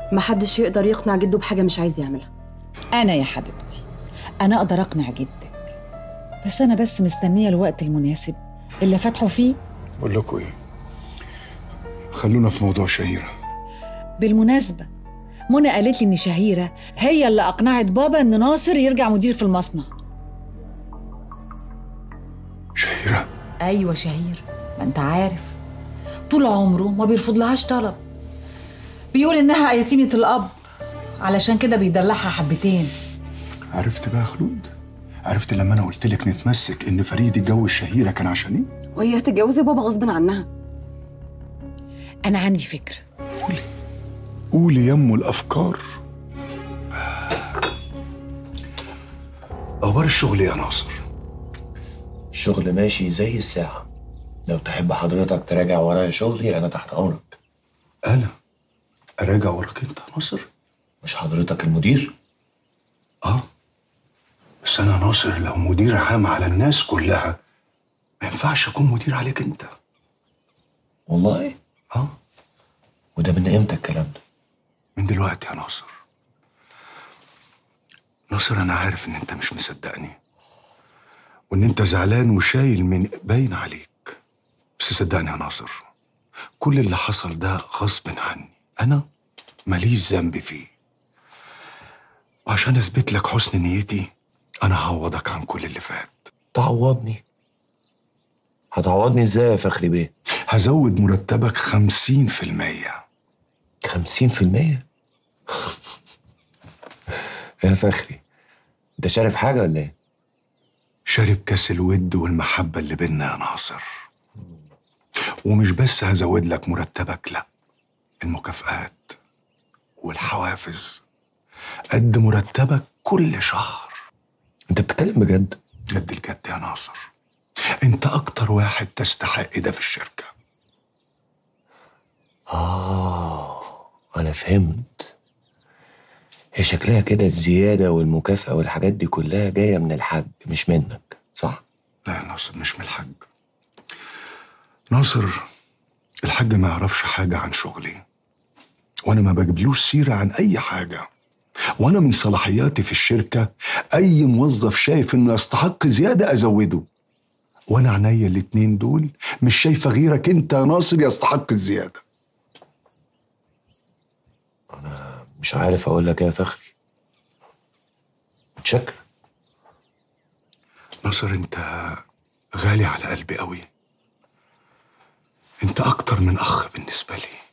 محدش يقدر يقنع جده بحاجه مش عايز يعملها أنا يا حبيبتي أنا أقدر أقنع جدك بس أنا بس مستنية الوقت المناسب اللي فاتحه فيه بقول لكم ايه خلونا في موضوع شهيره بالمناسبة منى قالت لي إن شهيرة هي اللي أقنعت بابا إن ناصر يرجع مدير في المصنع شهيره أيوة شهير ما أنت عارف طول عمره ما بيرفض لهاش طلب بيقول إنها يتيمة الأب علشان كده بيدلعها حبتين عرفت بقى يا خلود عرفت لما انا قلت لك نتمسك ان فريد يتجوز شهيره كان عشان ايه وهي هتتجوزي بابا غصب عنها أنا عندي فكرة قولي يمه الافكار اخبار الشغل إيه يا ناصر الشغل ماشي زي الساعة لو تحب حضرتك تراجع ورايا شغلي أنا تحت أمرك انا اراجع وراك انت يا ناصر مش حضرتك المدير؟ اه بس انا ناصر لو مدير عام على الناس كلها ما ينفعش اكون مدير عليك انت والله اه وده من إمتى الكلام ده؟ من دلوقتي يا ناصر ناصر انا عارف ان انت مش مصدقني وان انت زعلان وشايل من باين عليك بس صدقني يا ناصر كل اللي حصل ده غصب عني انا ماليش ذنب فيه وعشان اثبت لك حسن نيتي انا هعوضك عن كل اللي فات تعوضني هتعوضني إزاي يا فخري بيه؟ هزود مرتبك خمسين في المية خمسين في المية؟ يا فخري أنت شارب حاجة ولا إيه؟ شارب كاس الود والمحبة اللي بينا يا ناصر ومش بس هزود لك مرتبك لا المكافآت والحوافز قد مرتبك كل شهر أنت بتتكلم بجد؟ جد الجد يا ناصر انت اكتر واحد تستحق ده في الشركة آه أنا فهمت هي شكلها كده الزيادة والمكافأة والحاجات دي كلها جاية من الحاج مش منك صح؟ لا يا ناصر مش من الحاج ناصر الحاج ما يعرفش حاجة عن شغلي وانا ما بجيبلوش سيرة عن اي حاجة وانا من صلاحياتي في الشركة اي موظف شايف انه يستحق زيادة ازوده وانا عينيا الاتنين دول مش شايفة غيرك انت يا ناصر يستحق الزيادة مش عارف أقول لك إيه يا فخري متشكر ناصر انت غالي على قلبي قوي انت اكتر من اخ بالنسبة لي